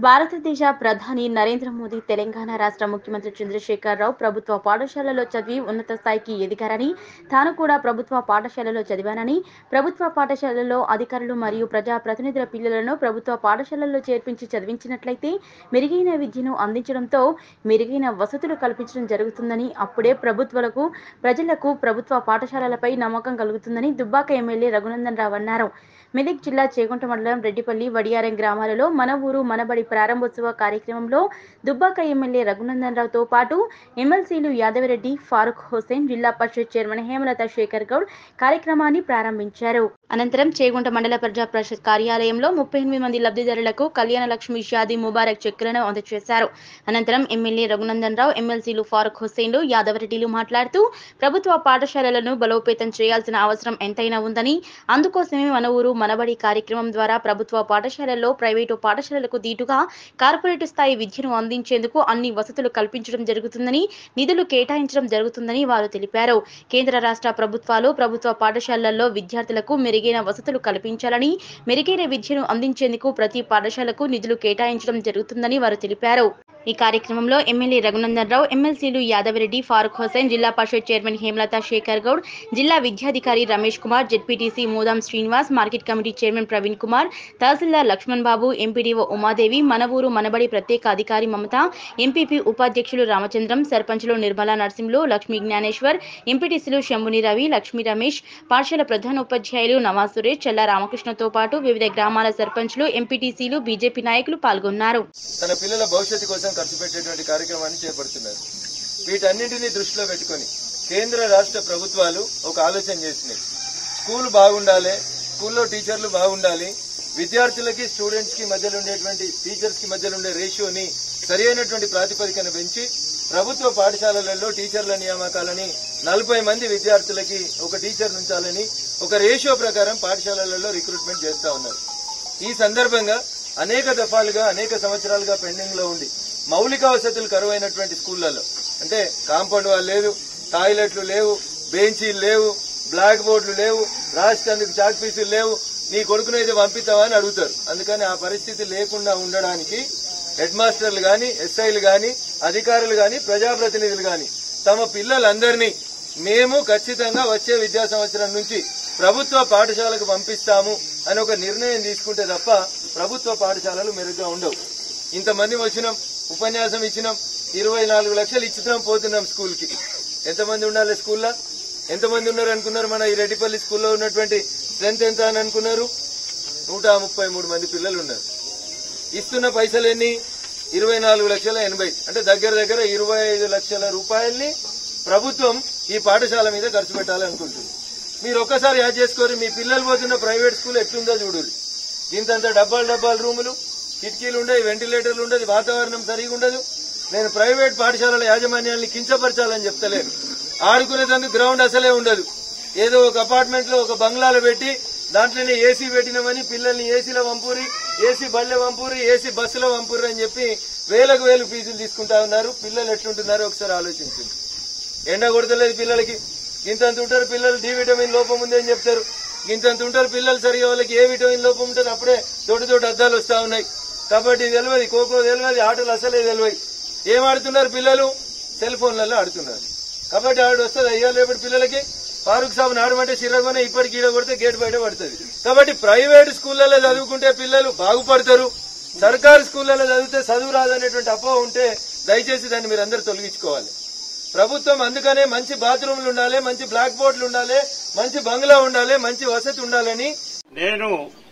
భారతదేశ ప్రధాని నరేంద్ర మోదీ తెలంగాణ రాష్ట్ర ముఖ్యమంత్రి చంద్రశేఖరరావు ప్రభుత్వ పాఠశాలలో చదివి ఉన్నత స్థాయికి ఎదిగారని తాను కూడా ప్రభుత్వ పాఠశాలలో చదివానని ప్రభుత్వ పాఠశాలలో అధికారులు మరియు ప్రజా ప్రతినిధుల పిల్లలను ప్రభుత్వ పాఠశాలల్లో చేర్పించి చదివించినట్లయితే మెరుగైన విద్యను అందించడంతో మెరుగైన వసతులు కల్పించడం జరుగుతుందని అప్పుడే ప్రభుత్వాలకు ప్రజలకు ప్రభుత్వ పాఠశాలలపై నమ్మకం కలుగుతుందని దుబ్బాక ఎమ్మెల్యే రఘునందన్ రావు అన్నారు మెదక్ జిల్లా చేగుంట మండలం రెడ్డిపల్లి వడియారం గ్రామాలలో మన ఊరు మనబడి ప్రారంభోత్సవ కార్యక్రమంలో దుబ్బాక ఎమ్మెల్యే రఘునందన్ రావుతో పాటు ఎమ్మెల్సీలు యాదవరెడ్డి ఫారూక్ హుసేన్ జిల్లా పరిషత్ చైర్మన్ హేమలత శేఖర్ గౌడ్ కార్యక్రమాన్ని ప్రారంభించారు అనంతరం చేగుంట మండల ప్రజా పరిషత్ కార్యాలయంలో ముప్పై ఎనిమిది మంది లబ్ధిదారులకు కళ్యాణ లక్ష్మి షాదీ ముబారక్ చెక్కులను అందజేశారు అనంతరం ఎమ్మెల్యే రఘునందన్ రావు ఎమ్మెల్సీలు ఫారూక్ హుసేన్లు యాదవరెడ్డిలు మాట్లాడుతూ ప్రభుత్వ పాఠశాలలను బలోపేతం చేయాల్సిన అవసరం ఎంతైనా ఉందని అందుకోసమే మన ఊరు మనబడి కార్యక్రమం ద్వారా ప్రభుత్వ పాఠశాలల్లో ప్రైవేటు పాఠశాలలకు దీటుగా కార్పొరేట్ స్థాయి విద్యను అందించేందుకు అన్ని వసతులు కల్పించడం జరుగుతుందని నిధులు కేటాయించడం జరుగుతుందని వారు తెలిపారు కేంద్ర రాష్ట్ర ప్రభుత్వాలు ప్రభుత్వ పాఠశాలల్లో విద్యార్థులకు మెరుగైన వసతులు కల్పించాలని మెరుగైన విద్యను అందించేందుకు ప్రతి పాఠశాలకు నిధులు కేటాయించడం జరుగుతుందని వారు తెలిపారు ఈ కార్యక్రమంలో ఎమ్మెల్యే రఘునందన్ రావు ఎమ్మెల్సీలు యాదవరెడ్డి ఫారూక్ హుసేన్ జిల్లా పరిషత్ చైర్మన్ హేమలత శేఖర్ గౌడ్ జిల్లా విద్యాధికారి Ramesh Kumar ZPTC Modam Srinivas market committee chairman Praveen Kumar తహసీల్దార్ లక్ష్మణ్ బాబు ఎంపీడీఓ ఉమాదేవి మన ఊరు మనబడి ప్రత్యేక అధికారి మమత ఎంపీపీ ఉపాధ్యక్షులు రామచంద్రం సర్పంచులు నిర్మలా నరసింహులు లక్ష్మీ జ్ఞానేశ్వర్ ఎంపీటీసీలు శంభుని రవి లక్ష్మీ రమేష్ పాఠశాల ప్రధానోపాధ్యాయులు నవాజ్ సురేష్ చల్ల రామకృష్ణతో పాటు వివిధ గ్రామాల సర్పంచ్లు ఎంపీటీసీలు బీజేపీ నాయకులు పాల్గొన్నారు తన పిల్లల భవిష్యత్తు కోసం ఖర్చు పెట్టేటువంటి కార్యక్రమాన్ని చేపడుతున్నారు వీటన్నింటినీ దృష్టిలో పెట్టుకొని కేంద్ర రాష్ట్ర ప్రభుత్వాలు ఒక ఆలోచన చేసినాయి స్కూల్ బాగుండాలి స్కూల్లో టీచర్లు బాగుండాలి విద్యార్థులకి స్టూడెంట్స్ కి మధ్యలో ఉండేటువంటి టీచర్స్ కి మధ్యలో ఉండే రేషియోని సరి అయినటువంటి ప్రాతిపదికన పెంచి ప్రభుత్వ పాఠశాలలలో టీచర్ల నియామకాలని నలభై మంది విద్యార్థులకి ఒక టీచర్ ఉంచాలని ఒక రేషియో ప్రకారం పాఠశాలలలో రిక్రూట్మెంట్ చేస్తా ఉన్నారు ఈ సందర్భంగా అనేక దఫాలుగా అనేక సంవత్సరాలుగా పెండింగ్ లో ఉండి మౌలిక వసతులు కరువైనటువంటి స్కూళ్లలో అంటే కాంపౌండ్ వాళ్ళు లేదు టాయిలెట్లు లేవు బెంచీలు లేవు బ్లాక్ బోర్డులు లేవు రాసేందుకు చాక్ పీసులు లేవు నీ కొడుకునైతే పంపిస్తావా అని అడుగుతారు అందుకని ఆ పరిస్థితి లేకుండా ఉండడానికి హెడ్ మాస్టర్లు గాని ఎస్ఐలు గాని అధికారులు గాని ప్రజాప్రతినిధులు గాని తమ పిల్లలందరినీ మేము ఖచ్చితంగా వచ్చే విద్యా సంవత్సరం నుంచి ప్రభుత్వ పాఠశాలకు పంపిస్తాము అని ఒక నిర్ణయం తీసుకుంటే తప్ప ప్రభుత్వ పాఠశాలలు మెరుగ్గా ఉండవు ఇంతమంది వచ్చినాం ఉపన్యాసం ఇచ్చినాం ఇరవై నాలుగు లక్షలు ఇచ్చినాం పోతున్నాం స్కూల్ కి ఎంతమంది ఉండాలి స్కూల్లో ఎంతమంది ఉన్నారు అనుకున్నారు మన ఈ రెడ్డిపల్లి స్కూల్లో ఉన్నటువంటి స్ట్రెంత్ ఎంత అని అనుకున్నారు నూట ముప్పై మూడు మంది పిల్లలు ఉన్నారు ఇస్తున్న పైసలు ఎన్ని ఇరవై నాలుగు లక్షల ఎనభై అంటే దగ్గర దగ్గర ఇరవై ఐదు లక్షల రూపాయల్ని ప్రభుత్వం ఈ పాఠశాల మీద ఖర్చు పెట్టాలనుకుంటుంది మీరు ఒక్కసారి యాడ్ చేసుకోరు మీ పిల్లలు పోతున్న ప్రైవేట్ స్కూల్ ఎట్లుందో చూడుర్రి దీంతంతా డబ్బాలు డబ్బాలు రూములు కిటికీలు ఉండవు వెంటిలేటర్లు ఉండదు వాతావరణం సరిగా ఉండదు నేను ప్రైవేట్ పాఠశాలల యాజమాన్యాన్ని కించపరచాలని చెప్తలేను ఆడుకునేందుకు గ్రౌండ్ అసలే ఉండదు ఏదో ఒక అపార్ట్మెంట్ లో ఒక బంగ్లాలో పెట్టి దాంట్లోనే ఏసీ పెట్టినామని పిల్లల్ని ఏసీలో పంపూరి ఏసీ బళ్ళె పంపూరి ఏసీ బస్సులో పంపూరి అని చెప్పి వేలకు వేలు ఫీజులు తీసుకుంటా ఉన్నారు పిల్లలు ఎట్లుంటున్నారో ఒకసారి ఆలోచించండి ఎండ కొడతలేదు పిల్లలకి ఇంతంత ఉంటారు పిల్లలు డి విటమిన్ లోపం ఉంది అని చెప్తారు ఇంతంత ఉంటారు పిల్లలు సరిగా వాళ్ళకి ఏ విటమిన్ లోపం ఉంటుంది అప్పుడే తోటి తోటి అద్దాలు వస్తా ఉన్నాయి కబడ్డీ తెలియదు ఖోఖో తెలియదు ఆటలు అసలే తెలియదు ఏం ఆడుతున్నారు పిల్లలు సెల్ ఫోన్లలో ఆడుతున్నారు కబడ్డీ ఆడు వస్తుంది అయ్యా రేపటి పిల్లలకి ఫారూక్ సాబ్ ఆడమంటే చిరగొనే ఇప్పటికి ఈడ కొడితే గేట్ బయట పడుతుంది కాబట్టి ప్రైవేట్ స్కూళ్ళలో చదువుకుంటే పిల్లలు బాగుపడతారు సర్కారు స్కూళ్ళలో చదివితే చదువు రాదనేటువంటి అపోహ ఉంటే దయచేసి దాన్ని మీరు అందరూ తొలగించుకోవాలి ప్రభుత్వం అందుకనే మంచి బాత్రూమ్లు ఉండాలి మంచి బ్లాక్ బోర్డులు ఉండాలి మంచి బంగ్లా ఉండాలి మంచి వసతి ఉండాలని నేను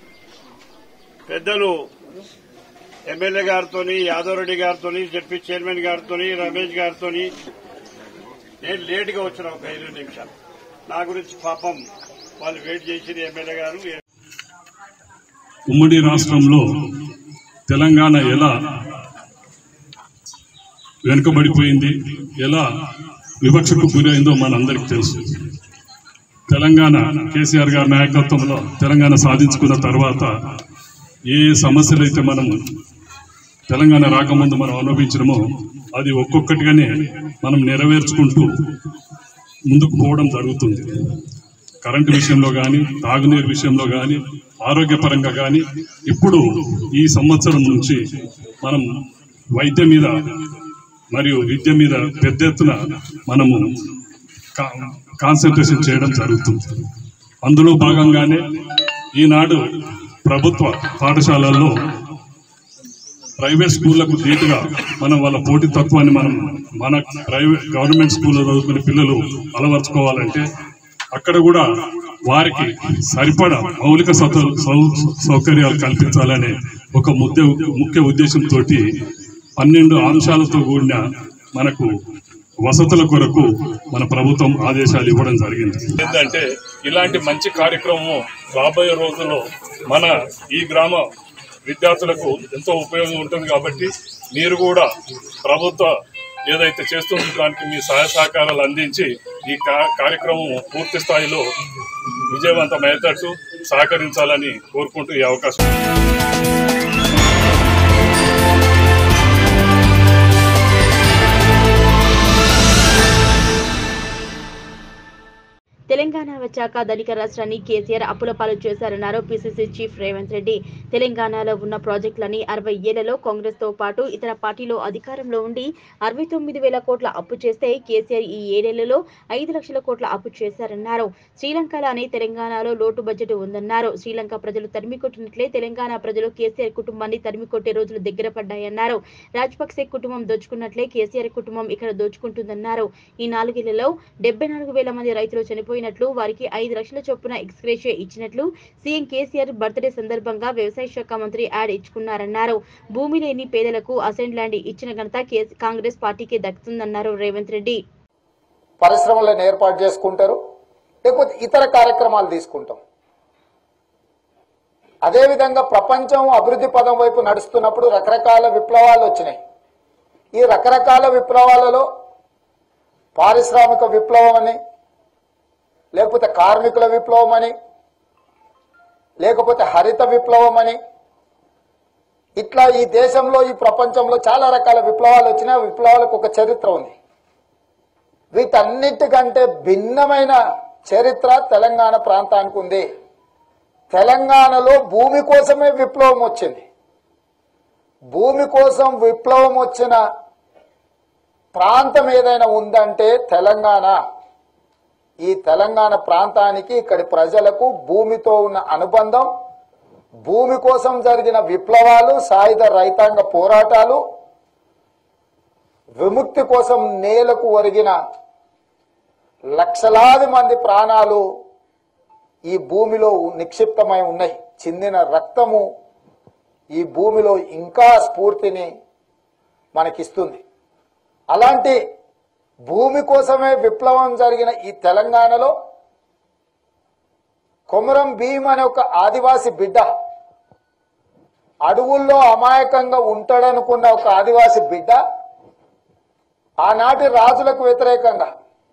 పెద్దలు ఎమ్మెల్యే గారితో యాదవరెడ్డి గారితో జడ్పీ చైర్మన్ గారితో రమేష్ గారితో నేను లేట్ గా వచ్చిన ఒక ఐదు నిమిషాలు నా గురించి పాపం వాళ్ళు వెయిట్ చేసిన ఎమ్మెల్యే గారు ఉమ్మడి రాష్ట్రంలో తెలంగాణ ఎలా వెనుకబడిపోయింది ఎలా వివక్షకు గురైందో మనందరికీ తెలుసు తెలంగాణ కేసీఆర్ గారి నాయకత్వంలో తెలంగాణ సాధించుకున్న తర్వాత ఏ ఏ సమస్యలు అయితే మనము తెలంగాణ రాకముందు మనం అనుభవించడమో అది ఒక్కొక్కటిగానే మనం నెరవేర్చుకుంటూ ముందుకు పోవడం జరుగుతుంది కరెంటు విషయంలో కానీ తాగునీరు విషయంలో కానీ ఆరోగ్యపరంగా కానీ ఇప్పుడు ఈ సంవత్సరం నుంచి మనం వైద్యం మీద మరియు విద్య మీద పెద్ద ఎత్తున మనము కా- కాన్సన్ట్రేషన్ చేయడం జరుగుతుంది అందులో భాగంగానే ఈనాడు ప్రభుత్వ పాఠశాలల్లో ప్రైవేట్ స్కూళ్లకు ధీటుగా మనం వాళ్ళ పోటీతత్వాన్ని మనం మన ప్రైవేట్ గవర్నమెంట్ స్కూల్లో చదువుకునే పిల్లలు అలవర్చుకోవాలంటే అక్కడ కూడా వారికి సరిపడా మౌలిక సౌ- సౌ- సౌకర్యాలు కల్పించాలనే ఒక ముద్ద ముఖ్య ఉద్దేశంతో పన్నెండు అంశాలతో కూడిన మనకు వసతుల కొరకు మన ప్రభుత్వం ఆదేశాలు ఇవ్వడం జరిగింది ఏంటంటే ఇలాంటి మంచి కార్యక్రమం రాబోయే రోజుల్లో మన ఈ గ్రామ విద్యార్థులకు ఎంతో ఉపయోగం ఉంటుంది కాబట్టి మీరు కూడా ప్రభుత్వ ఏదైతే చేస్తున్న దానికి మీ సహాయ సహకారాలు అందించి ఈ కా- కార్యక్రమం పూర్తి స్థాయిలో విజయవంతమయ్యేటట్టు సహకరించాలని కోరుకుంటూ ఈ అవకాశం తెలంగాణ వచ్చాక ధనిక రాష్ట్రాన్ని కేసీఆర్ అప్పుల పాలు చేశారన్నారు పిసిసి చీఫ్ రేవంత్ రెడ్డి తెలంగాణలో ఉన్న ప్రాజెక్టులని అరవై ఏళ్లలో కాంగ్రెస్ తో పాటు ఇతర పార్టీలు అధికారంలో ఉండి అరవై తొమ్మిది వేల కోట్ల అప్పు చేస్తే కేసీఆర్ ఈ ఏడేళ్లలో ఐదు లక్షల కోట్ల అప్పు చేశారన్నారు శ్రీలంకలోని తెలంగాణలో లోటు బడ్జెట్ ఉందన్నారు శ్రీలంక ప్రజలు తరిమి కొట్టినట్లే తెలంగాణ ప్రజలు కేసీఆర్ కుటుంబాన్ని తరిమి కొట్టే రోజులు దగ్గర పడ్డాయన్నారు రాజపక్సే కుటుంబం దోచుకున్నట్లే కేసీఆర్ కుటుంబం ఇక్కడ దోచుకుంటుందన్నారు ఈ నాలుగేళ్లలో డెబ్బై నాలుగు వేల మంది రైతులు చనిపోయినట్లు వారికి ఐదు లక్షల చొప్పున ఎక్స్గ్రేషియా ఇచ్చినట్లు సీఎం కేసీఆర్ బర్త్డే సందర్భంగా వ్యవసాయ శాఖ మంత్రి యాడ్ ఇచ్చుకున్నారన్నారు భూమి లేని పేదలకు అసెంట్ ల్యాండ్ ఇచ్చిన ఘనత కేస్- కాంగ్రెస్ పార్టీకే దక్కుతుందన్నారు రేవంత్ రెడ్డి పరిశ్రమలను ఏర్పాటు చేసుకుంటారు లేకపోతే ఇతర కార్యక్రమాలు తీసుకుంటాం అదేవిధంగా ప్రపంచం అభివృద్ధి పదం వైపు నడుస్తున్నప్పుడు రకరకాల విప్లవాలు వచ్చినాయి ఈ రకరకాల విప్లవాలలో పారిశ్రామిక విప్లవం అని లేకపోతే కార్మికుల విప్లవం అని లేకపోతే హరిత విప్లవం అని ఇట్లా ఈ దేశంలో ఈ ప్రపంచంలో చాలా రకాల విప్లవాలు వచ్చినాయి ఆ విప్లవాలకు ఒక చరిత్ర ఉంది వీటన్నిటికంటే భిన్నమైన చరిత్ర తెలంగాణ ప్రాంతానికి ఉంది తెలంగాణలో భూమి కోసమే విప్లవం వచ్చింది భూమి కోసం విప్లవం వచ్చిన ప్రాంతం ఏదైనా ఉందంటే తెలంగాణ ఈ తెలంగాణ ప్రాంతానికి ఇక్కడి ప్రజలకు భూమితో ఉన్న అనుబంధం భూమి కోసం జరిగిన విప్లవాలు సాయుధ రైతాంగ పోరాటాలు విముక్తి కోసం నేలకు ఒరిగిన లక్షలాది మంది ప్రాణాలు ఈ భూమిలో నిక్షిప్తమై ఉన్నాయి చిందిన రక్తము ఈ భూమిలో ఇంకా స్ఫూర్తిని మనకిస్తుంది అలాంటి భూమి కోసమే విప్లవం జరిగిన ఈ తెలంగాణలో కొమరం భీమ్ అనే ఒక ఆదివాసి బిడ్డ అడవుల్లో అమాయకంగా ఉంటాడనుకున్న ఒక ఆదివాసి బిడ్డ ఆనాటి రాజులకు వ్యతిరేకంగా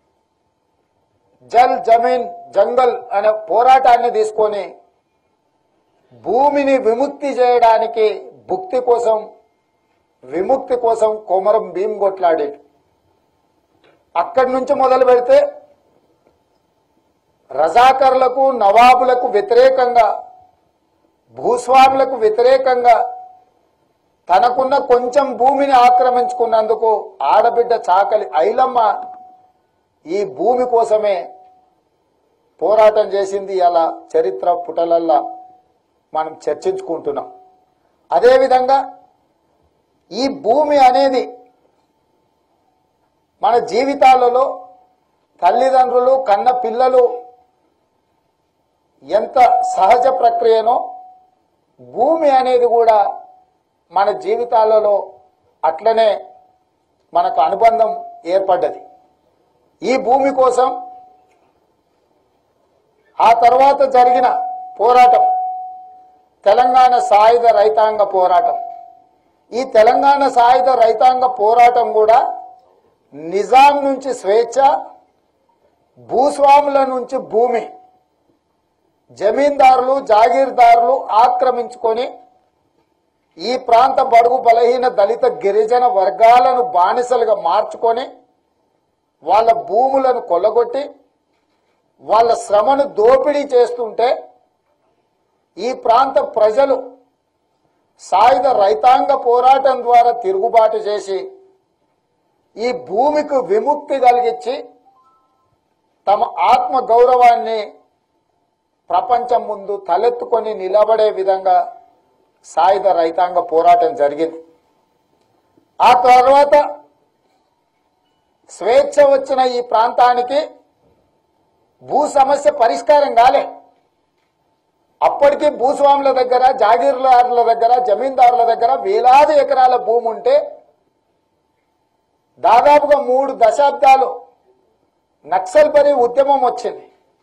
జల్ జమీన్ జంగల్ అనే పోరాటాన్ని తీసుకొని భూమిని విముక్తి చేయడానికి భుక్తి కోసం విముక్తి కోసం కొమరం భీమ్ కొట్లాడాడు అక్కడి నుంచి మొదలు పెడితే రజాకర్లకు నవాబులకు వ్యతిరేకంగా భూస్వాములకు వ్యతిరేకంగా తనకున్న కొంచెం భూమిని ఆక్రమించుకున్నందుకు ఆడబిడ్డ చాకలి ఐలమ్మ ఈ భూమి కోసమే పోరాటం చేసింది అలా చరిత్ర పుటలల్లా మనం చర్చించుకుంటున్నాం అదేవిధంగా ఈ భూమి అనేది మన జీవితాలలో తల్లిదండ్రులు కన్న పిల్లలు ఎంత సహజ ప్రక్రియనో భూమి అనేది కూడా మన జీవితాలలో అట్లనే మనకు అనుబంధం ఏర్పడ్డది ఈ భూమి కోసం ఆ తర్వాత జరిగిన పోరాటం తెలంగాణ సాయుధ రైతాంగ పోరాటం ఈ తెలంగాణ సాయుధ రైతాంగ పోరాటం కూడా నిజాం నుంచి స్వేచ్ఛ భూస్వాముల నుంచి భూమి జమీందారులు జాగీర్దారులు ఆక్రమించుకొని ఈ ప్రాంత బడుగు బలహీన దళిత గిరిజన వర్గాలను బానిసలుగా మార్చుకొని వాళ్ళ భూములను కొల్లగొట్టి వాళ్ళ శ్రమను దోపిడీ చేస్తుంటే ఈ ప్రాంత ప్రజలు సాయుధ రైతాంగ పోరాటం ద్వారా తిరుగుబాటు చేసి ఈ భూమికి విముక్తి కలిగించి తమ ఆత్మ గౌరవాన్ని ప్రపంచం ముందు తలెత్తుకొని నిలబడే విధంగా సాయుధ రైతాంగ పోరాటం జరిగింది ఆ తర్వాత స్వేచ్ఛ వచ్చిన ఈ ప్రాంతానికి భూ సమస్య పరిష్కారం కాలే అప్పటికి భూస్వాముల దగ్గర జాగీర్దారుల దగ్గర జమీందారుల దగ్గర వేలాది ఎకరాల భూమి ఉంటే దాదాపుగా మూడు దశాబ్దాలు నక్సల్బరీ ఉద్యమం వచ్చింది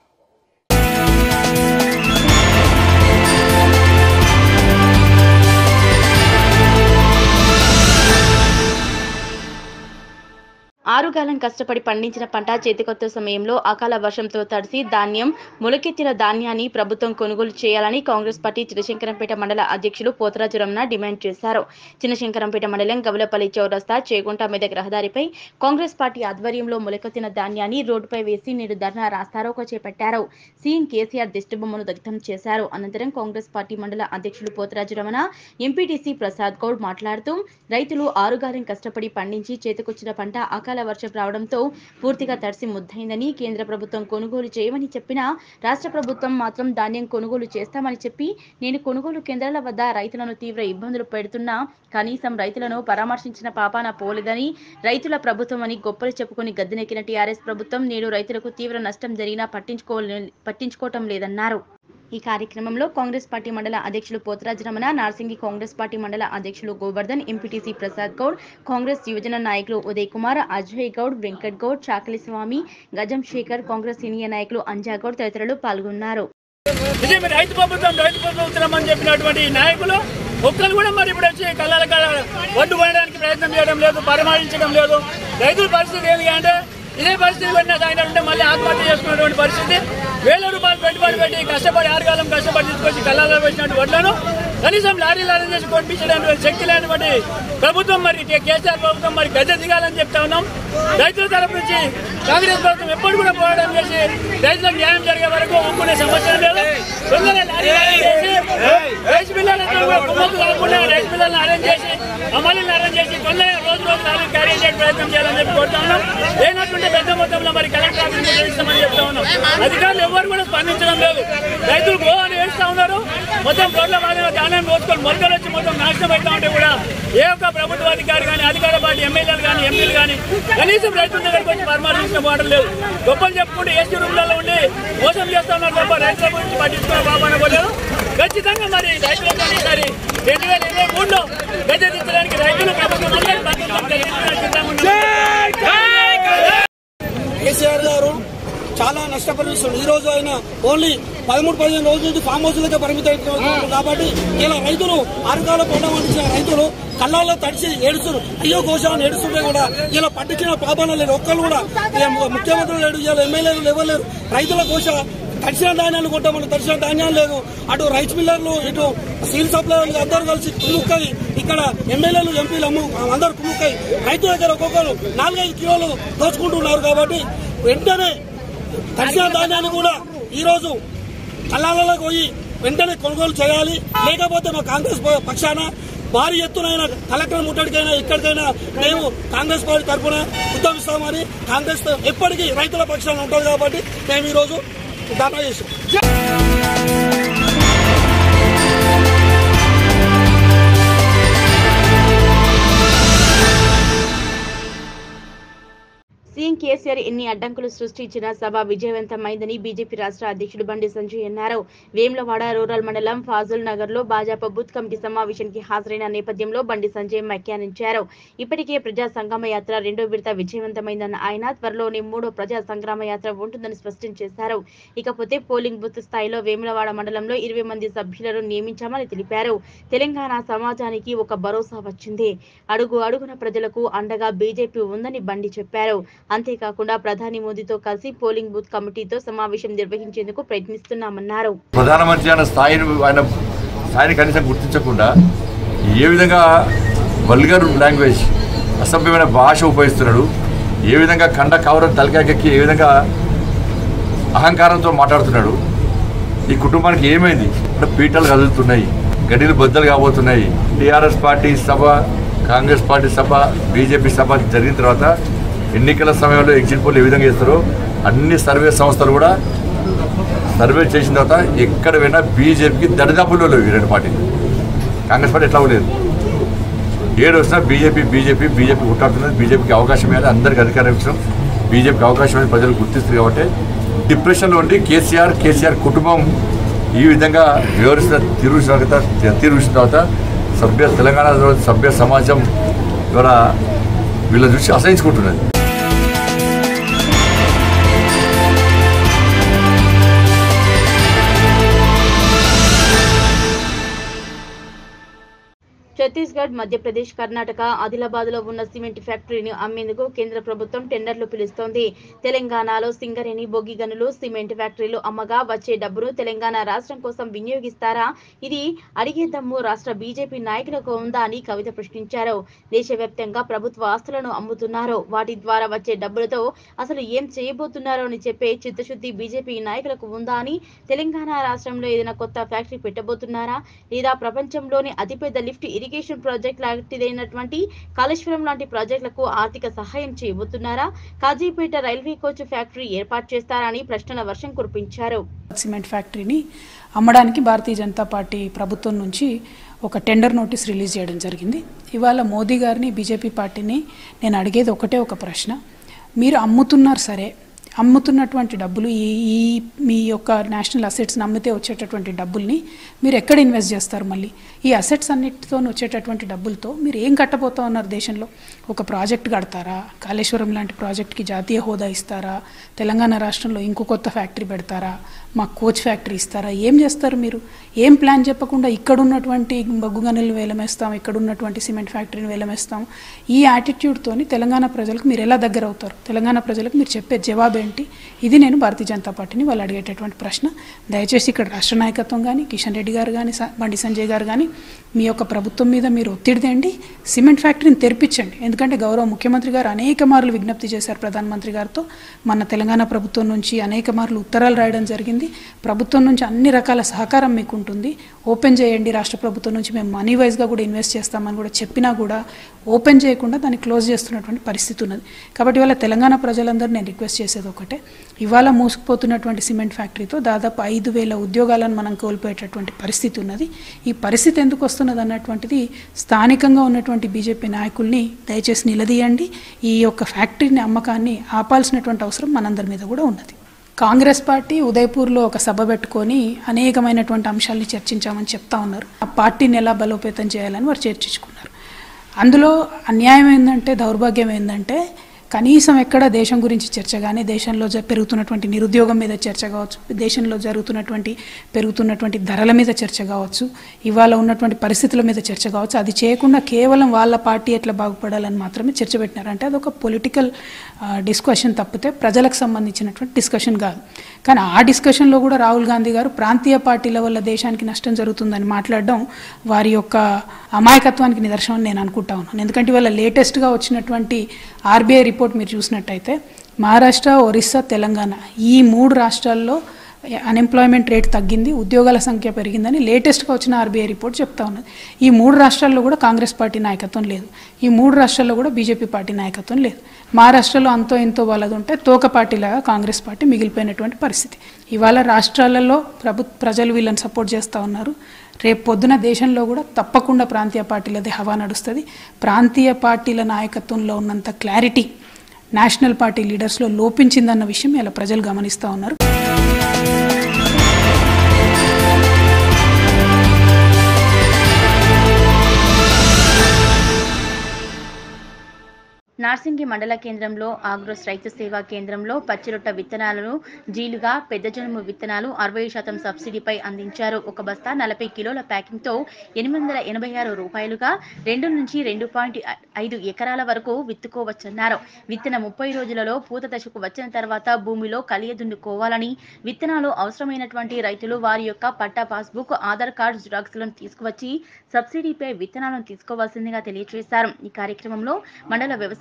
ఆరుగాలం కష్టపడి పండించిన పంట చేతికొత్త సమయంలో అకాల వర్షంతో తడిసి ధాన్యం మొలకెత్తిన ధాన్యాన్ని ప్రభుత్వం కొనుగోలు చేయాలని కాంగ్రెస్ పార్టీ చినశంకరంపేట మండల అధ్యక్షులు పోతరాజు రమణ డిమాండ్ చేశారు చినశంకరంపేట మండలం గవలపల్లి చౌరస్తా చేగుంట మెదక్ రహదారిపై కాంగ్రెస్ పార్టీ ఆధ్వర్యంలో మొలకెత్తిన ధాన్యాన్ని రోడ్డుపై వేసి నేడు ధర్నా రాస్తారోకో చేపట్టారు సీఎం కేసీఆర్ దిష్టిబొమ్మను దగ్ధం చేశారు అనంతరం కాంగ్రెస్ పార్టీ మండల అధ్యక్షులు పోతరాజు రమణ ఎంపీటీసీ ప్రసాద్ గౌడ్ మాట్లాడుతూ రైతులు ఆరుగాలం కష్టపడి పండించి చేతికొచ్చిన పంట అకాల వర్షం రావడంతో పూర్తిగా తడిసి ముద్దయిందని కేంద్ర ప్రభుత్వం కొనుగోలు చేయమని చెప్పినా రాష్ట్ర ప్రభుత్వం మాత్రం ధాన్యం కొనుగోలు చేస్తామని చెప్పి నేను కొనుగోలు కేంద్రాల వద్ద రైతులను తీవ్ర ఇబ్బందులు పెడుతున్నా కనీసం రైతులను పరామర్శించిన పాపాన పోలేదని రైతుల ప్రభుత్వం అని గొప్పలు చెప్పుకుని గద్దెనెక్కిన టీఆర్ఎస్ ప్రభుత్వం నేడు రైతులకు తీవ్ర నష్టం జరిగినా పట్టించుకో పట్టించుకోవటం లేదన్నారు ఈ కార్యక్రమంలో కాంగ్రెస్ పార్టీ మండల అధ్యక్షులు పోతరాజు రమణ నార్సింగి కాంగ్రెస్ పార్టీ మండల అధ్యక్షులు గోవర్ధన్ ఎంపీటీసీ ప్రసాద్ గౌడ్ కాంగ్రెస్ యువజన నాయకులు ఉదయ్ కుమార్ అజయ్ గౌడ్ వెంకట్ గౌడ్ చాకలి స్వామి గజం శేఖర్ కాంగ్రెస్ సీనియర్ నాయకులు అంజా గౌడ్ తదితరులు పాల్గొన్నారు ఇది మరి రైతు ప్రభుత్వం రైతు ప్రభుత్వం అని చెప్పినటువంటి నాయకులు ఒక్కరు కూడా మరి ఇప్పుడు వచ్చి కళ్ళ కళ్ళ ఒడ్డు కొనడానికి ప్రయత్నం చేయడం లేదు పరామర్శించడం లేదు రైతుల పరిస్థితి ఏంటి అంటే ఇదే పరిస్థితి పెట్టిన ఆయన ఉంటే మళ్ళీ ఆత్మహత్య చేసుకున్నటువంటి పరిస్థితి వేల రూపాయలు పెట్టుబడి పెట్టి కష్టపడి ఆరుగాలం కష్టపడి తీసుకొచ్చి కళ్ళలో పెట్టినటువంటి వడ్లను కనీసం లారీ లారీ చేసి కొనిపించడానికి శక్తి లేనిటువంటి ప్రభుత్వం మరి కేసీఆర్ ప్రభుత్వం మరి గద్దె దిగాలని చెప్తా ఉన్నాం రైతుల తరపు నుంచి కాంగ్రెస్ ప్రభుత్వం ఎప్పుడు కూడా పోరాటం చేసి రైతులకు న్యాయం జరిగే వరకు ఊరుకునే సమస్య లేదు తొందరగా లారీ లారీ చేసి రైస్ మిల్లర్లతో కూడా కుమ్మక్కు కాకుండా రైస్ మిల్లర్లను అరేంజ్ చేసి అమలుని అరేంజ్ చేసి తొందరగా రోజు రోజు లారీ క్యారీ చేసే ప్రయత్నం చేయాలని చెప్పి కోరుతా ఉన్నాం లేనట్టుంటే పెద్ద మొత్తంలో మరి కలెక్టర్ ఆఫీస్ చేస్తామని చెప్తా ఉన్నాం అధికారులు ఎవరు కూడా స్పందించడం లేదు రైతులు గో అని వేస్తా ఉన్నారు మొత్తం రోడ్ల బాగా ధాన్యం పోసుకొని మొలకలు వచ్చి మొత్తం నాశనం అవుతా ఉంటే కూడా ఏ ఒక్క ప్రభుత్వ అధికారి కానీ అధికార పార్టీ ఎమ్మెల్యేలు కానీ ఎంపీలు కానీ కనీసం రైతుల దగ్గరికి వచ్చి పరామర్శించిన వాడడం లేదు గొప్పలు చెప్పుకుంటే ఏసీ రూమ్లలో ఉండి మోసం చేస్తా ఉన్నారు తప్ప రైతుల గురించి పట్టించుకున్న బాబు అనబోలేదు ఖచ్చితంగా మరి రైతులకు ఈసారి రెండు వేల ఇరవై మూడులో గద్దె దించడానికి రైతులు ప్రభుత్వం అందరూ ప్రభుత్వం గద్దె సిద్ధంగా ఉన్నారు. కేసీఆర్ గారు చాలా నష్టపరిస్తున్నారు ఈ రోజు ఆయన ఓన్లీ పదమూడు పదిహేను రోజుల నుంచి ఫామ్ హౌస్లకే పరిమితం అవుతున్నారు కాబట్టి ఇలా రైతులు అరకాల పంట పండించిన రైతులు కళ్ళాల్లో తడిచి ఏడుస్తున్నారు అయ్యో కోశాన్ని ఏడుస్తుంటే కూడా ఇలా పట్టించిన పాపన లేరు ఒక్కరు కూడా ఇలా ముఖ్యమంత్రులు లేడు ఇలా ఎమ్మెల్యేలు ఎవరు లేరు రైతుల కోశ తడిసిన ధాన్యాలు కొంటామని తడిసిన ధాన్యాలు లేదు అటు రైస్ మిల్లర్లు ఇటు స్టీల్ సప్లైర్లు అందరూ కలిసి కుమ్ముక్కై ఇక్కడ ఎమ్మెల్యేలు ఎంపీలు అమ్ము అందరూ కుమ్ముక్కై రైతు దగ్గర ఒక్కొక్కరు నాలుగైదు కిలోలు దోచుకుంటున్నారు కాబట్టి వెంటనే తడిసిన ధాన్యాన్ని కూడా ఈ రోజు కళ్ళాలలో పోయి వెంటనే కొనుగోలు చేయాలి లేకపోతే మా కాంగ్రెస్ ప- పక్షాన భారీ ఎత్తునైనా కలెక్టర్ ముట్టడికైనా ఇక్కడికైనా మేము కాంగ్రెస్ పార్టీ తరఫున ఉద్యమిస్తామని కాంగ్రెస్ ఎప్పటికీ రైతుల పక్షాన ఉంటుంది కాబట్టి మేము ఈ రోజు ధర్నా చేసాం సీఎం కేసీఆర్ ఎన్ని అడ్డంకులు సృష్టించినా సభ విజయవంతమైందని బీజేపీ రాష్ట్ర అధ్యక్షుడు బండి సంజయ్ అన్నారు వేములవాడ రూరల్ మండలం ఫాజుల్ నగర్ లో భాజపా బూత్ కమిటీ సమావేశానికి హాజరైన నేపథ్యంలో బండి సంజయ్ వ్యాఖ్యానించారు ఇప్పటికే ప్రజా సంగ్రామ యాత్ర రెండో విడత విజయవంతమైందన్న ఆయన త్వరలోనే మూడో ప్రజా సంగ్రామ యాత్ర ఉంటుందని స్పష్టం చేశారు ఇకపోతే పోలింగ్ బూత్ స్థాయిలో వేములవాడ మండలంలో ఇరవై మంది సభ్యులను నియమించామని తెలిపారు తెలంగాణ సమాజానికి ఒక భరోసా వచ్చింది అడుగు అడుగున ప్రజలకు అండగా బీజేపీ ఉందని బండి చెప్పారు అంతేకాకుండా ప్రధాని మోదీతో కలిసి పోలింగ్ బూత్ కమిటీతో సమావేశం నిర్వహించేందుకు ప్రయత్నిస్తున్నామన్నారు ప్రధానమంత్రి అన్న స్థాయిని ఆయన స్థాయిని కనీసం గుర్తించకుండా ఏ విధంగా వల్గర్ లాంగ్వేజ్ అసభ్యమైన భాష ఉపయోగిస్తున్నాడు ఏ విధంగా కండ కవరం తలకాయకెక్కి ఏ విధంగా అహంకారంతో మాట్లాడుతున్నాడు ఈ కుటుంబానికి ఏమైంది అంటే పీటలు కదులుతున్నాయి గడిలు బద్దలు కాబోతున్నాయి టీఆర్ఎస్ పార్టీ సభ కాంగ్రెస్ పార్టీ సభ బీజేపీ సభ జరిగిన తర్వాత ఎన్నికల సమయంలో ఎగ్జిట్ పోల్ ఏ విధంగా చేస్తారో అన్ని సర్వే సంస్థలు కూడా సర్వే చేసిన తర్వాత ఎక్కడ పోయినా బీజేపీకి దరిదాపుల్లో లేవు ఈ రెండు పార్టీలు కాంగ్రెస్ పార్టీ ఎట్లా లేదు ఏడు వచ్చినా బీజేపీ బీజేపీ బీజేపీ కొట్టాడుతున్నది బీజేపీకి అవకాశం ఇవ్వాలి అందరికీ అధికారం ఇచ్చడం బీజేపీకి అవకాశం ఇవ్వాలి ప్రజలు గుర్తిస్తారు కాబట్టి డిప్రెషన్లో ఉండి కేసీఆర్ కేసీఆర్ కుటుంబం ఈ విధంగా వివరిస్తున్న తీరు తర్వాత తీరు చూసిన తర్వాత సభ్య తెలంగాణ సభ్య సమాజం ద్వారా వీళ్ళ చూసి అసహించుకుంటున్నది ఛత్తీస్గఢ్ మధ్యప్రదేశ్ కర్ణాటక ఆదిలాబాద్ లో ఉన్న సిమెంట్ ఫ్యాక్టరీని అమ్మేందుకు కేంద్ర ప్రభుత్వం టెండర్లు పిలుస్తోంది తెలంగాణలో సింగరేణి బొగ్గి గనులు సిమెంట్ ఫ్యాక్టరీలు అమ్మగా వచ్చే డబ్బును తెలంగాణ రాష్ట్రం కోసం వినియోగిస్తారా ఇది అడిగే దమ్ము రాష్ట్ర బీజేపీ నాయకులకు ఉందా అని కవిత ప్రశ్నించారు దేశవ్యాప్తంగా ప్రభుత్వ ఆస్తులను అమ్ముతున్నారు వాటి ద్వారా వచ్చే డబ్బులతో అసలు ఏం చేయబోతున్నారో అని చెప్పే చిత్తశుద్ధి బీజేపీ నాయకులకు ఉందా అని తెలంగాణ రాష్ట్రంలో ఏదైనా కొత్త ఫ్యాక్టరీ పెట్టబోతున్నారా లేదా ప్రపంచంలోని అతిపెద్ద లిఫ్ట్ ఇరిగేషన్ ప్రాజెక్ట్ లాంటిదైనటువంటి కాళేశ్వరం లాంటి ప్రాజెక్టులకు ఆర్థిక సహాయం చేయబోతున్నారా కాజీపేట రైల్వే కోచ్ ఫ్యాక్టరీ ఏర్పాటు చేస్తారా అని ప్రశ్నల వర్షం కురిపించారు సిమెంట్ ఫ్యాక్టరీని అమ్మడానికి భారతీయ జనతా పార్టీ ప్రభుత్వం నుంచి ఒక టెండర్ నోటీస్ రిలీజ్ చేయడం జరిగింది ఇవాళ మోదీ గారిని బీజేపీ పార్టీని నేను అడిగేది ఒకటే ఒక ప్రశ్న మీరు అమ్ముతున్నారు సరే అమ్ముతున్నటువంటి డబ్బులు ఈ ఈ మీ యొక్క నేషనల్ అసెట్స్ని అమ్మితే వచ్చేటటువంటి డబ్బుల్ని మీరు ఎక్కడ ఇన్వెస్ట్ చేస్తారు మళ్ళీ ఈ అసెట్స్ అన్నిటితో వచ్చేటటువంటి డబ్బులతో మీరు ఏం కట్టబోతా ఉన్నారు దేశంలో ఒక ప్రాజెక్ట్ కడతారా కాళేశ్వరం లాంటి ప్రాజెక్ట్కి జాతీయ హోదా ఇస్తారా తెలంగాణ రాష్ట్రంలో ఇంకో కొత్త ఫ్యాక్టరీ పెడతారా మా కోచ్ ఫ్యాక్టరీ ఇస్తారా ఏం చేస్తారు మీరు ఏం ప్లాన్ చెప్పకుండా ఇక్కడ ఉన్నటువంటి బొగ్గు గనులు వేలమేస్తాం ఇక్కడ ఉన్నటువంటి సిమెంట్ ఫ్యాక్టరీని వేలమేస్తాం ఈ యాటిట్యూడ్తోని తెలంగాణ ప్రజలకు మీరు ఎలా దగ్గర అవుతారు తెలంగాణ ప్రజలకు మీరు చెప్పే జవాబు ఏంటి ఇది నేను భారతీయ జనతా పార్టీని వాళ్ళు అడిగేటటువంటి ప్రశ్న దయచేసి ఇక్కడ రాష్ట్ర నాయకత్వం కానీ కిషన్ రెడ్డి గారు కానీ స- బండి సంజయ్ గారు కానీ మీ యొక్క ప్రభుత్వం మీద మీరు ఒత్తిడి తేండి సిమెంట్ ఫ్యాక్టరీని తెరిపించండి ఎందుకంటే గౌరవ ముఖ్యమంత్రి గారు అనేక మార్లు విజ్ఞప్తి చేశారు ప్రధానమంత్రి గారితో మన తెలంగాణ ప్రభుత్వం నుంచి అనేక మార్లు ఉత్తరాలు రాయడం జరిగింది ప్రభుత్వం నుంచి అన్ని రకాల సహకారం మీకు ఉంటుంది ఓపెన్ చేయండి రాష్ట్ర ప్రభుత్వం నుంచి మేము మనీ వైజ్గా కూడా ఇన్వెస్ట్ చేస్తామని కూడా చెప్పినా కూడా ఓపెన్ చేయకుండా దాన్ని క్లోజ్ చేస్తున్నటువంటి పరిస్థితి ఉన్నది కాబట్టి ఇవాళ తెలంగాణ ప్రజలందరూ నేను రిక్వెస్ట్ చేసేది ఒకటే ఇవాళ మూసుకుపోతున్నటువంటి సిమెంట్ ఫ్యాక్టరీతో దాదాపు ఐదు వేల ఉద్యోగాలను మనం కోల్పోయేటటువంటి పరిస్థితి ఉన్నది ఈ పరిస్థితి ఎందుకు వస్తున్నది అన్నటువంటిది స్థానికంగా ఉన్నటువంటి బీజేపీ నాయకుల్ని దయచేసి నిలదీయండి ఈ యొక్క ఫ్యాక్టరీని అమ్మకాన్ని ఆపాల్సినటువంటి అవసరం మనందరి మీద కూడా ఉన్నది కాంగ్రెస్ పార్టీ ఉదయపూర్లో ఒక సభ పెట్టుకొని అనేకమైనటువంటి అంశాల్ని చర్చించామని చెప్తా ఉన్నారు ఆ పార్టీని ఎలా బలోపేతం చేయాలని వారు చర్చించుకున్నారు అందులో అన్యాయం ఏంటంటే దౌర్భాగ్యం ఏంటంటే కనీసం ఎక్కడ దేశం గురించి చర్చ కానీ దేశంలో జ- పెరుగుతున్నటువంటి నిరుద్యోగం మీద చర్చ కావచ్చు దేశంలో జరుగుతున్నటువంటి పెరుగుతున్నటువంటి ధరల మీద చర్చ కావచ్చు ఇవాళ ఉన్నటువంటి పరిస్థితుల మీద చర్చ కావచ్చు అది చేయకుండా కేవలం వాళ్ళ పార్టీ ఎట్లా బాగుపడాలని మాత్రమే చర్చ పెట్టినారు అంటే అదొక పొలిటికల్ డిస్కషన్ తప్పితే ప్రజలకు సంబంధించినటువంటి డిస్కషన్ కాదు కానీ ఆ డిస్కషన్లో కూడా రాహుల్ గాంధీ గారు ప్రాంతీయ పార్టీల వల్ల దేశానికి నష్టం జరుగుతుందని మాట్లాడడం వారి యొక్క అమాయకత్వానికి నిదర్శనం అని నేను అనుకుంటా ఉన్నాను ఎందుకంటే ఇవాళ లేటెస్ట్గా వచ్చినటువంటి ఆర్బీఐ రిపోర్ట్ మీరు చూసినట్టయితే మహారాష్ట్ర ఒరిస్సా తెలంగాణ ఈ మూడు రాష్ట్రాల్లో అన్ఎంప్లాయ్మెంట్ రేట్ తగ్గింది ఉద్యోగాల సంఖ్య పెరిగిందని లేటెస్ట్గా వచ్చిన ఆర్బీఐ రిపోర్ట్ చెప్తా ఉన్నది ఈ మూడు రాష్ట్రాల్లో కూడా కాంగ్రెస్ పార్టీ నాయకత్వం లేదు ఈ మూడు రాష్ట్రాల్లో కూడా బీజేపీ పార్టీ నాయకత్వం లేదు మహారాష్ట్రలో అంతో ఎంతో వాళ్ళది ఉంటే తోక పార్టీలాగా కాంగ్రెస్ పార్టీ మిగిలిపోయినటువంటి పరిస్థితి ఇవాళ రాష్ట్రాలలో ప్రభు ప్రజలు వీళ్ళని సపోర్ట్ చేస్తూ ఉన్నారు రేపు పొద్దున దేశంలో కూడా తప్పకుండా ప్రాంతీయ పార్టీలదే హవా నడుస్తుంది ప్రాంతీయ పార్టీల నాయకత్వంలో ఉన్నంత క్లారిటీ నేషనల్ పార్టీ లీడర్స్లో లోపించిందన్న విషయం ఇలా ప్రజలు గమనిస్తూ ఉన్నారు నార్సింగి మండల కేంద్రంలో ఆగ్రోస్ రైతు సేవా కేంద్రంలో పచ్చిరొట్ట విత్తనాలను జీలుగా పెద్ద జనుము విత్తనాలు అరవై శాతం సబ్సిడీపై అందించారు ఒక బస్తా నలభై కిలోల ప్యాకింగ్తో ఎనిమిది వందల ఎనభై ఆరు రూపాయలుగా రెండు నుంచి రెండు పాయింట్ ఐదు ఎకరాల వరకు విత్తుకోవచ్చన్నారు విత్తన ముప్పై రోజులలో పూత దశకు వచ్చిన తర్వాత భూమిలో కలియదున్నుకోవాలని విత్తనాలు అవసరమైనటువంటి రైతులు వారి యొక్క పట్టా పాస్బుక్ ఆధార్ కార్డు జిరాక్స్లను తీసుకువచ్చి సబ్సిడీపై విత్తనాలను తీసుకోవాల్సిందిగా తెలియజేశారు ఈ కార్యక్రమంలో మండల వ్యవసాయ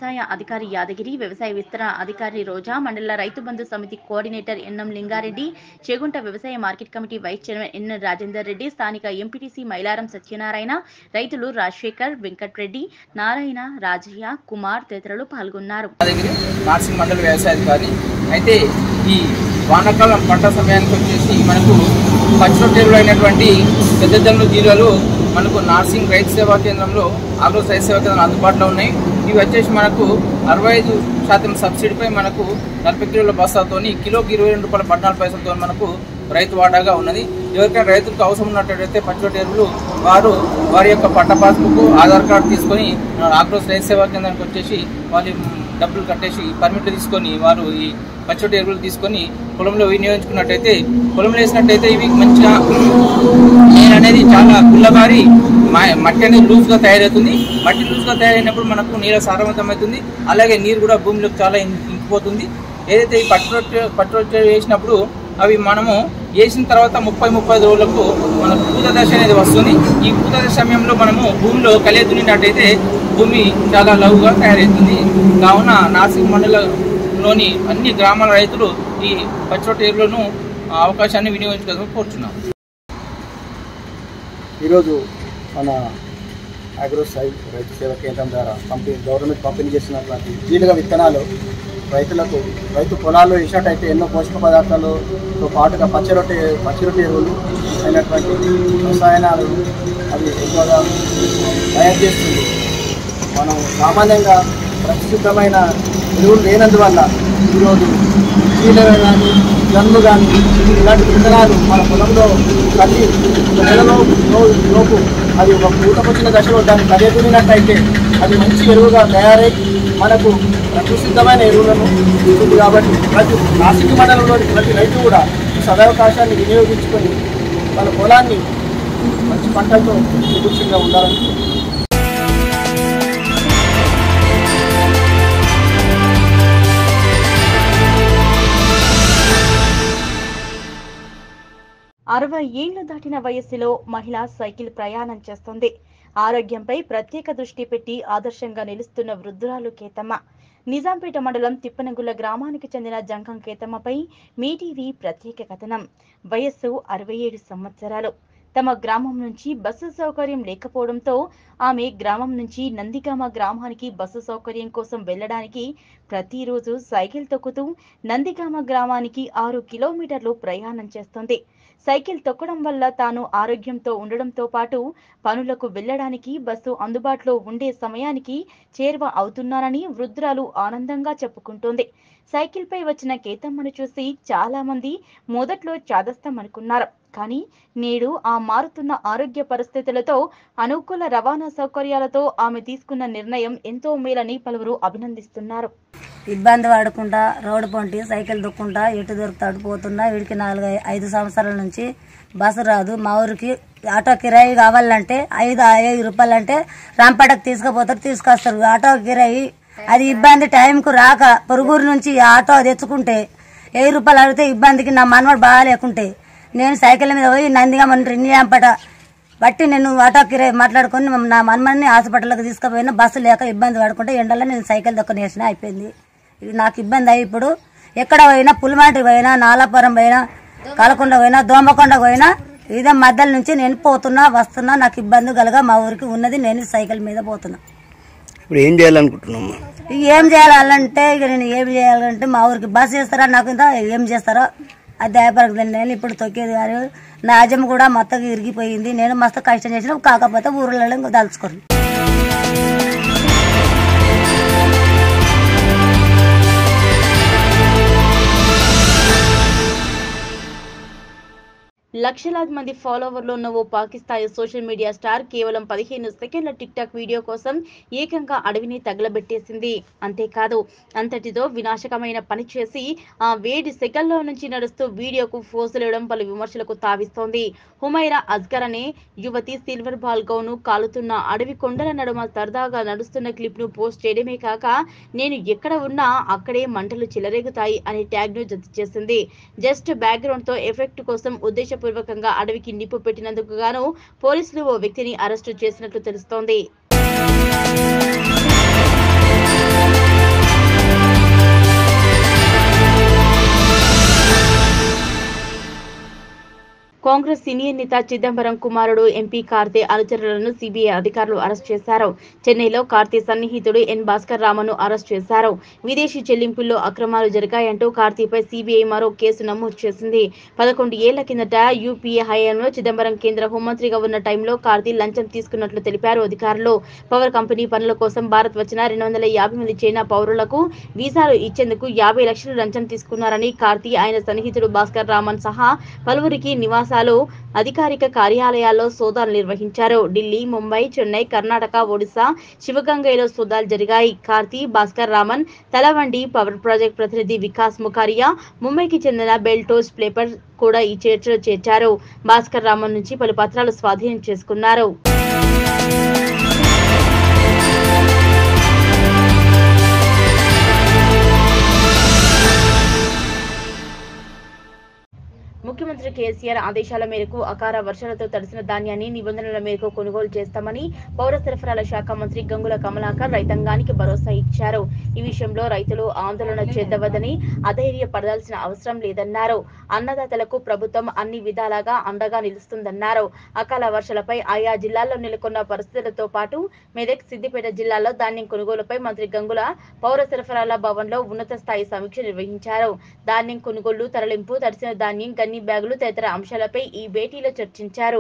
వ్యవసాయ అధికారి యాదగిరి వ్యవసాయ విస్తరణ అధికారి రోజా మండల రైతు బంధు సమితి కోఆర్డినేటర్ ఎన్ఎం లింగారెడ్డి చేగుంట వ్యవసాయ market committee vice chairman N Rajender Reddy స్థానిక ఎంపీటీసీ మైలారం సత్యనారాయణ రైతులు రాజశేఖర్ వెంకట్రెడ్డి నారాయణ రాజయ్య కుమార్ తదితరులు పాల్గొన్నారు యాదగిరి నార్సింగ్ మండల వ్యవసాయ అధికారి అయితే ఈ వానాకాలం పంట సమయానికి వచ్చేసి మనకు పచ్చిరొట్టెలు అయినటువంటి పెద్దజల్లు జీరాలు మనకు నార్సింగ్ రైతు సేవా కేంద్రంలో ఆగ్రో రైతు సేవా కేంద్రం అందుబాటులో ఉన్నాయి ఇవి వచ్చేసి మనకు అరవై ఐదు శాతం సబ్సిడీపై మనకు నలభై కిలోల బస్తాతోని కిలోకి ఇరవై రెండు రూపాయల పద్నాలుగు పైసలతో మనకు రైతు వాటాగా ఉన్నది ఎవరికైనా రైతులకు అవసరం ఉన్నట్టయితే పచ్చిరొట్టె ఎరువులు వారు వారి యొక్క పట్ట పాస్బుక్ ఆధార్ కార్డు తీసుకొని ఆగ్రోస్ రైతు సేవా కేంద్రానికి వచ్చేసి వాళ్ళు డబ్బులు కట్టేసి పర్మిట్లు తీసుకొని వారు ఈ పచ్చడి ఎరువులు తీసుకొని పొలంలో వినియోగించుకున్నట్టయితే పొలంలో వేసినట్టయితే ఇవి మంచిగా నీరు అనేది చాలా గుల్లబారి మ- మట్టి అనేది లూజ్గా తయారవుతుంది మట్టి లూజ్గా తయారైనప్పుడు మనకు నీళ్ళ సారవంతమవుతుంది అలాగే నీరు కూడా భూమిలోకి చాలా ఇం- ఇంకిపోతుంది ఏదైతే ఈ పట్టురొట్టె పట్టురొట్టె వేసినప్పుడు అవి మనము వేసిన తర్వాత ముప్పై ముప్పై రోజులకు మనకు పూత దశ అనేది వస్తుంది ఈ పూత దశ సమయంలో మనము భూమిలో కలియదున్నట్టయితే భూమి చాలా లవుగా తయారవుతుంది కావున నాసిక్ మండలంలోని అన్ని గ్రామాల రైతులు ఈ పచ్చరొట్టె ఎరువులను ఆ, అవకాశాన్ని వినియోగించుకోవాలని కోరుచున్నాను ఈరోజు మన అగ్రో సై రైతు సేవా కేంద్రం ద్వారా పంపిణీ గవర్నమెంట్ పంపిణీ చేసినటువంటి జీలుగ విత్తనాలు రైతులకు రైతు పొలాల్లో వేసినట్టయితే ఎన్నో పోషక పదార్థాలతో పాటుగా పచ్చిరొట్టె పచ్చిరొట్టె ఎరువులు అయినటువంటి రసాయనాలు అవి ఎక్కువగా తయారు చేస్తుంది మనం సామాన్యంగా ప్రసిద్ధమైన ఎరువులు లేనందువల్ల ఈరోజు చీలలు కానీ జన్ము కానీ ఇలాంటి విత్తనాలు మన పొలంలో ప్రతి నెలలో లో- లోపు అది ఒక పూతకొచ్చిన దశలో దాన్ని కలియదునినట్టయితే అది మంచి ఎరువుగా తయారై మనకు ప్రసిద్ధమైన ఎరువులను ఇస్తుంది కాబట్టి ప్రతి నాసిక్ మండలంలోని ప్రతి రైతు కూడా ఈ సదవకాశాన్ని వినియోగించుకొని వాళ్ళ పొలాన్ని మంచి పంటలతో సుభిక్షంగా ఉండాలని అరవై ఏళ్లు దాటిన వయస్సులో మహిళ సైకిల్ ప్రయాణం చేస్తుంది ఆరోగ్యంపై ప్రత్యేక దృష్టి పెట్టి ఆదర్శంగా నిలుస్తున్న వృద్ధురాలు కేతమ్మ నిజాంపేట మండలం తిప్పనగుల్ల గ్రామానికి చెందిన జంకం కేతమ్మపై మీ టీవీ ప్రత్యేక కథనం వయస్సు అరవై ఏడు సంవత్సరాలు తమ గ్రామం నుంచి బస్సు సౌకర్యం లేకపోవడంతో ఆమె గ్రామం నుంచి నందిగామ గ్రామానికి బస్సు సౌకర్యం కోసం వెళ్ళడానికి ప్రతిరోజు సైకిల్ తొక్కుతూ నందిగామ గ్రామానికి ఆరు కిలోమీటర్లు ప్రయాణం చేస్తుంది సైకిల్ తొక్కడం వల్ల తాను ఆరోగ్యంతో ఉండడంతో పాటు పనులకు వెళ్ళడానికి బస్సు అందుబాటులో ఉండే సమయానికి చేరువ అవుతున్నానని వృద్ధురాలు ఆనందంగా చెప్పుకుంటోంది సైకిల్ పై వచ్చిన కేతమ్మను చూసి చాలా మంది మొదట్లో చాదస్తం అనుకున్నారు కానీ నేడు ఆ మారుతున్న ఆరోగ్య పరిస్థితులతో అనుకూల రవాణా సౌకర్యాలతో ఆమె తీసుకున్న నిర్ణయం ఎంతో మేలని పలువురు అభినందిస్తున్నారు ఇబ్బంది పడకుండా రోడ్డు పొంటి సైకిల్ దుక్కుంటా ఎటు దొరుకుతాడు పోతున్నా వీడికి నాలుగు ఐదు సంవత్సరాల నుంచి బస్సు రాదు మా ఊరికి ఆటో కిరాయి కావాలంటే ఐదు ఐదు రూపాయలు అంటే రాంపేటకు తీసుకుపోతారు తీసుకొస్తారు ఆటో కిరాయి అది ఇబ్బంది టైంకు రాక పొరుగురు నుంచి ఆటో తెచ్చుకుంటే వెయ్యి రూపాయలు అడిగితే ఇబ్బందికి నా మనవాడు బాగా లేకుంటే నేను సైకిల్ మీద పోయి నందిగా మన రిండియాంపట బట్టి నేను ఆటో కిరాయి మాట్లాడుకొని నా మనమని హాస్పిటల్కి తీసుకుపోయినా బస్సు లేక ఇబ్బంది పడుకుంటే ఎండలో నేను సైకిల్ దొక్కనేసిన అయిపోయింది ఇది నాకు ఇబ్బంది అయ్యి ఇప్పుడు ఎక్కడ పోయినా పులిమాటి పోయినా నాలాపురం పోయినా కలకొండ పోయినా దోమకొండ పోయినా ఇదే మధ్యలో నుంచి నేను పోతున్నా వస్తున్నా నాకు ఇబ్బంది కలగా మా ఊరికి ఉన్నది నేను సైకిల్ మీద పోతున్నా ఇప్పుడు ఏం చేయాలనుకుంటున్నాము ఇక ఏం చేయాలంటే ఇక నేను ఏం చేయాలంటే మా ఊరికి బస్ చేస్తారా నాకు ఇంత ఏం చేస్తారో అది దయపరగదు నేను ఇప్పుడు తొక్కేది గారు నా అజం కూడా మొత్తగా ఇరిగిపోయింది నేను మస్తు కష్టం చేసిన కాకపోతే ఊర్లలో దలుచుకోరు లక్షలాది మంది ఫాలోవర్లు ఉన్న ఓ పాకిస్తానీ సోషల్ మీడియా స్టార్ కేవలం పదిహేను సెకండ్ల టిక్ టాక్ వీడియో కోసం ఏకంగా అడవిని తగలబెట్టేసింది అంతేకాదు అంతటితో వినాశకమైన పని చేసి ఆ వేడి సెకండ్లో నుంచి నడుస్తూ వీడియోకు ఫోజులేయడం పలు విమర్శలకు తావిస్తోంది హుమైరా అజ్గర్ అనే యువతి సిల్వర్ బాల్ గౌను కాలుతున్న అడవి కొండల నడుమ సరదాగా నడుస్తున్న క్లిప్ ను పోస్ట్ చేయడమే కాక నేను ఎక్కడ ఉన్నా అక్కడే మంటలు చెలరేగుతాయి అనే ట్యాగ్ ను జత చేసింది జస్ట్ బ్యాక్గ్రౌండ్ తో ఎఫెక్ట్ కోసం ఉద్దేశపూర్వకంగా అడవికి నిప్పు పెట్టినందుకు గాను పోలీసులు ఓ వ్యక్తిని అరెస్టు చేసినట్లు తెలుస్తోంది కాంగ్రెస్ సీనియర్ నేత చిదంబరం కుమారుడు ఎంపీ కార్తీ అనుచరులను సిబిఐ అధికారులు అరెస్ట్ చేశారు చెన్నైలో కార్తీ సన్నిహితుడు ఎన్ భాస్కర్ రామను అరెస్ట్ చేశారు విదేశీ చెల్లింపుల్లో అక్రమాలు జరిగాయంటూ కార్తీపై సిబిఐ మరో కేసు నమోదు చేసింది పదకొండు ఏళ్ల కిందట యూపీఏ హయాంలో చిదంబరం కేంద్ర హోంమంత్రిగా ఉన్న టైంలో కార్తీ లంచం తీసుకున్నట్లు తెలిపారు అధికారులు పవర్ కంపెనీ పనుల కోసం భారత్ వచ్చిన రెండు వందల యాభై మంది చైనా పౌరులకు వీసాలు ఇచ్చేందుకు యాభై లక్షలు లంచం తీసుకున్నారని కార్తీ ఆయన సన్నిహితుడు భాస్కర్ రామన్ సహా పలువురికి నివాసాలు అధికారిక కార్యాలయాల్లో సోదాలు నిర్వహించారు ఢిల్లీ ముంబై చెన్నై కర్ణాటక ఒడిశా శివగంగైలో సోదాలు జరిగాయి కార్తీ భాస్కర్ రామన్ తలవండి పవర్ ప్రాజెక్ట్ ప్రతినిధి వికాస్ ముఖారియా ముంబైకి చెందిన బెల్టోస్ ప్లేపర్ కూడా ఈ చర్చలో చేర్చారు భాస్కర్ రామన్ నుంచి పలు పత్రాలు స్వాధీనం చేసుకున్నారు ముఖ్యమంత్రి కేసీఆర్ ఆదేశాల మేరకు అకార వర్షాలతో తడిసిన ధాన్యాన్ని నిబంధనల మేరకు కొనుగోలు చేస్తామని పౌర సరఫరాల శాఖ మంత్రి గంగుల కమలాకర్ రైతాంగానికి భరోసా ఇచ్చారు ఈ విషయంలో రైతులు ఆందోళన చేద్దవద్దని అధైర్యపడాల్సిన అవసరం లేదన్నారు అన్నదాతలకు ప్రభుత్వం అన్ని విధాలుగా అండగా నిలుస్తుందన్నారు అకాల వర్షాలపై ఆయా జిల్లాల్లో నెలకొన్న పరిస్థితులతో పాటు మెదక్ సిద్దిపేట జిల్లాలో ధాన్యం కొనుగోలుపై మంత్రి గంగుల పౌర సరఫరాల భవన్లో ఉన్నత స్థాయి సమీక్ష నిర్వహించారు ధాన్యం కొనుగోలు తరలింపు తడిసిన ధాన్యం గన్ని బ్యాగులు తదితర అంశాలపై ఈ భేటీలో చర్చించారు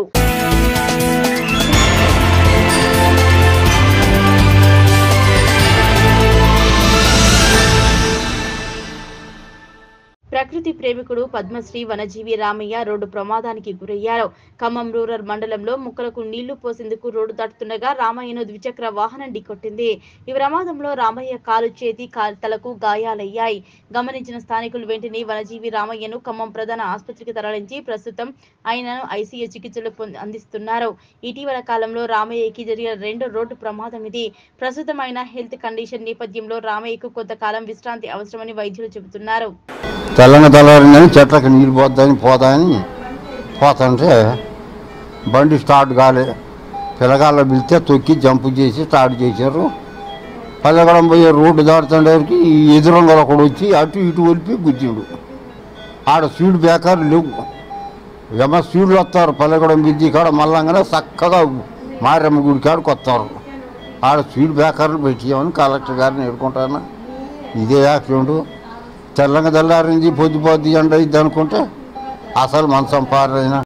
ప్రకృతి ప్రేమికుడు పద్మశ్రీ వనజీవి రామయ్య రోడ్డు ప్రమాదానికి గురయ్యారు ఖమ్మం రూరల్ మండలంలో ముక్కలకు నీళ్లు పోసేందుకు రోడ్డు దాటుతుండగా రామయ్యను ద్విచక్ర వాహనం ఢీకొట్టింది ఈ ప్రమాదంలో రామయ్య కాలు చేతి కా- తలకు గాయాలయ్యాయి గమనించిన స్థానికులు వెంటనే వనజీవి రామయ్యను ఖమ్మం ప్రధాన ఆసుపత్రికి తరలించి ప్రస్తుతం ఆయనను ఐసీయూ చికిత్సలు పొంది- అందిస్తున్నారు ఇటీవల కాలంలో రామయ్యకి జరిగిన రెండో రోడ్డు ప్రమాదం ఇది ప్రస్తుతం ఆయన హెల్త్ కండిషన్ నేపథ్యంలో రామయ్యకు కొంతకాలం విశ్రాంతి అవసరమని వైద్యులు చెబుతున్నారు తెల్లంగా తెల్లారిందని చెట్లకి నీళ్ళు పోద్దని పోతాయని పోతుంటే బండి స్టార్ట్ కాలే పిల్లగాళ్ళ పిలిస్తే తొక్కి జంప్ చేసి స్టార్ట్ చేశారు పల్లెగడం పోయే రోడ్డు దాటుతుండేసరికి ఈ ఎదురంగా ఒకడు వచ్చి అటు ఇటు ఒలిపి గుద్దిండు ఆడ స్పీడ్ బ్రేకర్ లేవు ఏమో స్పీడ్లు వస్తారు పల్లెగడం బిద్ది కాడ మళ్ళంగానే చక్కగా మారమ్మ గుడి కాడికి వస్తారు ఆడ స్పీడ్ బ్రేకర్లు పెట్టామని కలెక్టర్ గారిని ఎడుకుంటాను ఇదే యాక్సిడెంట్ తెల్లంగా తెల్లారింది పొద్దు పొద్దు ఎండ ఇది అనుకుంటే అసలు మనసం పారైన